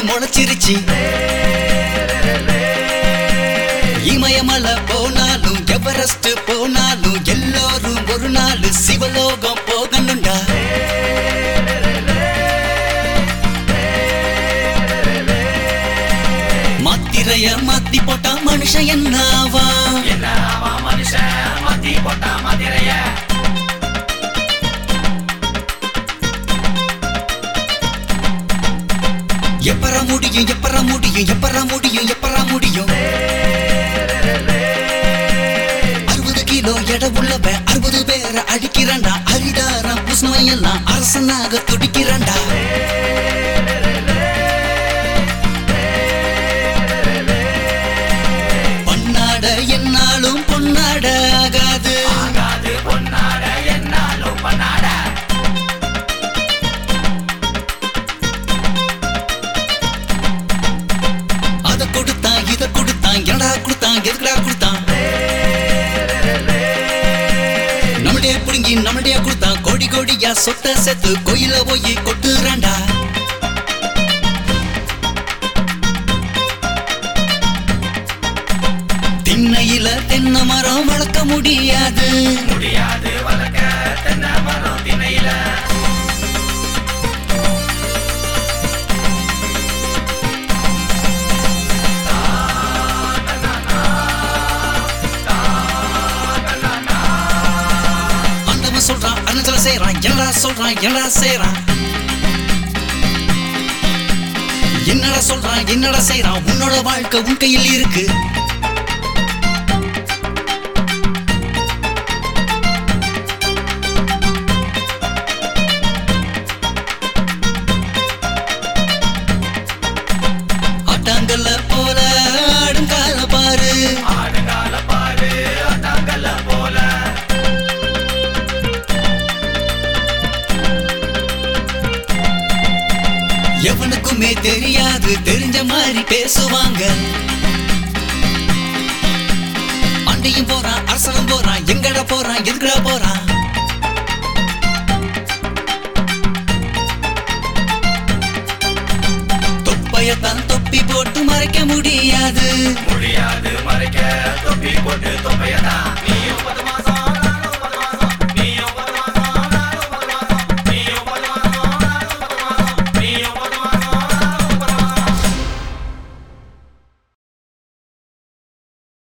முளைச்சிருச்சு இமயமலை போனாலும் எவரெஸ்ட் போனாலும் எல்லாரும் ஒரு நாள் சிவலோகம் போகணும்டா மாத்திரைய மாத்தி போட்டா மனுஷன் என்ன ஆவா என்ன அவன் மனுஷன் மாத்தி போட்டா மாதிரைய எப்பரா முடியும் எப்பரா முடியும் எப்பரா முடியும் எப்பரா முடியும் அறுபது கிலோ எடை உள்ளவன் அறுபது பேரை அடிக்கிறான்டா அரிதாரம் புஷ்ணம் எல்லாம் அரசனாக துடிக்கிறான்டா பொன்னாட என்னாலும் பொன்னாட ஆகாது ஆகாது பொன்னாட என்னாலும் பண்ணாட அத கொடுத்தான் இத கொடுத்தான் என்னடா கொடுத்தான் எதுக்குடா கொடுத்தான் நம்மளே புடுங்கி நம்மளே கொடுத்தான் கோடி கோடியா சொத்த செத்து கோயில போய் கொட்டுறான்டா திண்ணையில தென்னை மரம் வளர்க்க முடியாது முடியாது வளர்க்க தென்னை மரம் திணையில ஆண்டவன் சொல்றான் அருணாச்சல செய்யறான் என்னடா சொல்றான் என்னடா செய்யறான் என்னடா சொல்றான் என்னடா செய்யறான் உன்னோட வாழ்க்கை உன் கையில் இருக்கு ஆட்டாங்கல்ல போல ஆடுங்கால பாரு ஆடுகால பாரு அட்டாங்கல்ல போல எவனுக்குமே தெரியாது தெரிஞ்ச மாதிரி பேசுவாங்க அண்டையும் போறான் அரசனும் போறான் எங்கடா போறான் எதுக்குடா போறான் தொப்பையத்தான் தொப்பி போட்டு மறைக்க முடியும்